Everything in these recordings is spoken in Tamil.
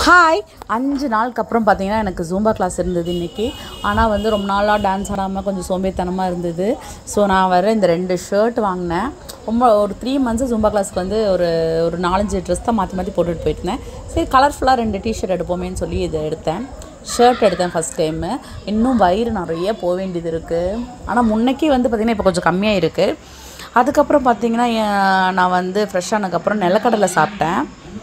ஹாய் அஞ்சு நாளுக்கு அப்புறம் பார்த்தீங்கன்னா எனக்கு ஜூம்பா கிளாஸ் இருந்தது இன்றைக்கி ஆனால் வந்து ரொம்ப நாளாக டான்ஸ் ஆடாமல் கொஞ்சம் சோம்பேறித்தனமாக இருந்தது ஸோ நான் வர இந்த ரெண்டு ஷர்ட் வாங்கினேன் ரொம்ப ஒரு த்ரீ மந்த்ஸ் ஜூம்பா கிளாஸ்க்கு வந்து ஒரு ஒரு நாலஞ்சு ட்ரெஸ் தான் மாற்றி மாற்றி போட்டுட்டு போயிருந்தேன் சரி கலர்ஃபுல்லாக ரெண்டு டிஷர்ட் எடுப்போமேன்னு சொல்லி இதை எடுத்தேன் ஷர்ட் எடுத்தேன் ஃபஸ்ட் டைமு இன்னும் வயிறு நிறைய போக வேண்டியது இருக்குது ஆனால் முன்னைக்கு வந்து பார்த்திங்கன்னா இப்போ கொஞ்சம் கம்மியாக இருக்குது அதுக்கப்புறம் பார்த்திங்கன்னா என் நான் வந்து ஃப்ரெஷ் ஆனதுக்கப்புறம் நிலக்கடலை சாப்பிட்டேன்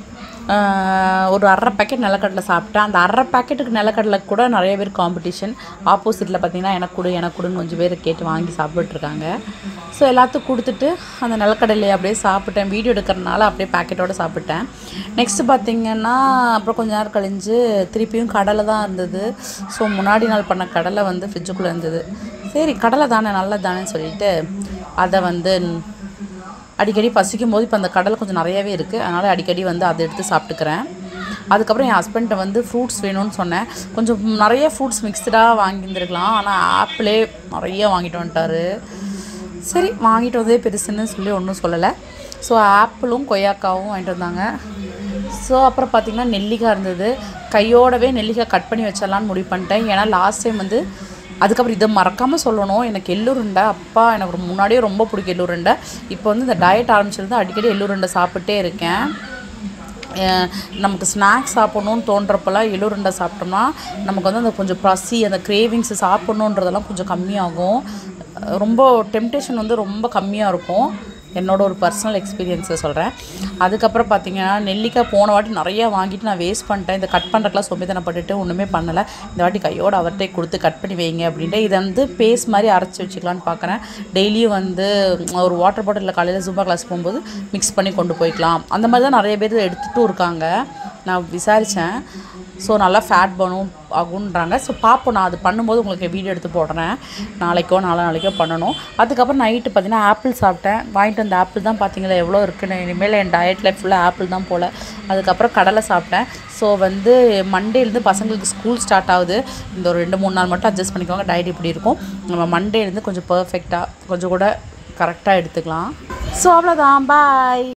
ஆஹ் ஒரு அரை பேக்கெட் நிலக்கடலை சாப்பிட்டேன் அந்த அரை பேக்கெட்டுக்கு நிலக்கடலை கூட நிறைய பேர் காம்படிஷன் ஆப்போசிட்டில் பார்த்தீங்கன்னா எனக்கு கொடு எனக்கு கொடுன்னு கொஞ்சம் பேர் கேட்டு வாங்கி சாப்பிட்டுருக்காங்க ஸோ எல்லாத்துக்கும் கொடுத்துட்டு அந்த நிலக்கடலையை அப்படியே சாப்பிட்டேன் வீடியோ எடுக்கிறதுனால அப்படியே பேக்கெட்டோடு சாப்பிட்டேன் நெக்ஸ்ட்டு பார்த்தீங்கன்னா அப்புறம் கொஞ்ச நேரம் கழிஞ்சு திருப்பியும் கடலை தான் இருந்தது ஸோ முன்னாடி நாள் பண்ண கடலை வந்து ஃப்ரிட்ஜுக்குள்ளே இருந்தது சரி கடலை தானே நல்லது தானேன்னு சொல்லிட்டு அதை வந்து அடிக்கடி பசிக்கும் போது இப்போ அந்த கடலை கொஞ்சம் நிறையவே இருக்குது அதனால் அடிக்கடி வந்து அதை எடுத்து சாப்பிட்டுக்கிறேன் அதுக்கப்புறம் என் ஹஸ்பண்ட்டை வந்து ஃப்ரூட்ஸ் வேணும்னு சொன்னேன் கொஞ்சம் நிறைய ஃப்ரூட்ஸ் மிக்ஸ்டாக வாங்கியிருந்துருக்கலாம் ஆனால் ஆப்பிளே நிறைய வாங்கிட்டு வந்துட்டாரு சரி வாங்கிட்டு வந்ததே பெருசுன்னு சொல்லி ஒன்றும் சொல்லலை ஸோ ஆப்பிளும் கொய்யாக்காவும் வாங்கிட்டு வந்தாங்க ஸோ அப்புறம் பார்த்திங்கன்னா நெல்லிக்காய் இருந்தது கையோடவே நெல்லிக்காய் கட் பண்ணி வச்சிடலான்னு முடிவு பண்ணிட்டேன் ஏன்னா லாஸ்ட் டைம் வந்து அதுக்கப்புறம் இதை மறக்காமல் சொல்லணும் எனக்கு எள்ளுருண்டை அப்பா எனக்கு ரொம்ப- முன்னாடியே ரொம்ப பிடிக்கும் எள்ளுருண்டை இப்போ வந்து இந்த டயட் ஆரம்பிச்சிருந்து அடிக்கடி எள்ளுருண்டை சாப்பிட்டே இருக்கேன் அஹ் நமக்கு ஸ்நாக்ஸ் சாப்பிட்ணுன்னு தோன்றப்பெல்லாம் எள்ளுருண்டை சாப்பிட்டோம்னா நமக்கு வந்து அந்த கொஞ்சம் பசி அந்த கிரேவிங்ஸ் சாப்பிட்ணுன்றதெல்லாம் கொஞ்சம் கம்மியாகும் அஹ் ரொம்ப டெம்டேஷன் வந்து ரொம்ப கம்மியாக இருக்கும் என்னோட ஒரு பர்சனல் எக்ஸ்பீரியன்ஸை சொல்கிறேன் அதுக்கப்புறம் பார்த்தீங்கன்னா நெல்லிக்காய் போன வாட்டி நிறையா வாங்கிட்டு நான் வேஸ்ட் பண்ணிட்டேன் இந்த கட் பண்ணுறதுலாம் சொம்பித்தனப்பட்டுட்டு ஒன்றுமே பண்ணலை இந்த வாட்டி கையோட அவர்கிட்ட கொடுத்து கட் பண்ணி வைங்க அப்படின்ட்டு இதை வந்து பேஸ்ட் மாதிரி அரைச்சி வச்சுக்கலான்னு பார்க்குறேன் டெய்லியும் வந்து ஒரு வாட்டர் பாட்டிலில் காலையில் ஜூம்பா கிளாஸ் போகும்போது மிக்ஸ் பண்ணி கொண்டு போய்க்கலாம் அந்த மாதிரி தான் நிறைய பேர் எடுத்துகிட்டும் இருக்காங்க நான் விசாரித்தேன் ஸோ நல்லா ஃபேட் பர்னும் ஆகுன்றாங்க ஸோ பார்ப்போம் நான் அது பண்ணும்போது உங்களுக்கு வீடியோ எடுத்து போடுறேன் நாளைக்கோ நாளா நாளைக்கோ பண்ணணும் அதுக்கப்புறம் நைட்டு பார்த்தீங்கன்னா ஆப்பிள் சாப்பிட்டேன் வாங்கிட்டு வந்த ஆப்பிள் தான் பார்த்தீங்களா எவ்வளோ இருக்குன்னு இனிமேல் என் டயட்டில் ஃபுல்லாக ஆப்பிள் தான் போல் அதுக்கப்புறம் கடலை சாப்பிட்டேன் ஸோ வந்து மண்டேலேருந்து பசங்களுக்கு ஸ்கூல் ஸ்டார்ட் ஆகுது இந்த ஒரு ரெண்டு மூணு நாள் மட்டும் அட்ஜஸ்ட் பண்ணிக்கோங்க டயட் இப்படி இருக்கும் நம்ம மண்டேலேருந்து கொஞ்சம் பர்ஃபெக்டாக கொஞ்சம் கூட கரெக்டாக எடுத்துக்கலாம் ஸோ அவ்வளோதான் பாய்